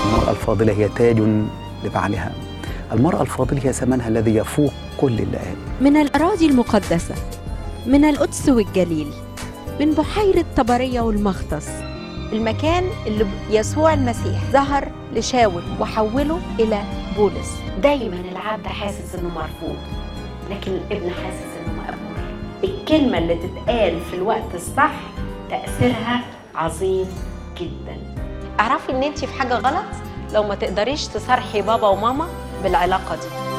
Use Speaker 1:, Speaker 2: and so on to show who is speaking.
Speaker 1: المرأة الفاضلة هي تاج لبعلها المرأة الفاضلة هي ثمنها الذي يفوق كل اللآلي
Speaker 2: من الأراضي المقدسة من القدس والجليل من بحيرة طبرية والمختص
Speaker 3: المكان اللي يسوع المسيح ظهر لشاول وحوله إلى بولس
Speaker 4: دايما العبد حاسس انه مرفوض لكن الابن حاسس انه مقبول الكلمه اللي تتقال في الوقت الصح تاثيرها عظيم جدا
Speaker 3: اعرفي ان انت في حاجة غلط لو ما تقدريش تصارحي بابا وماما بالعلاقة دي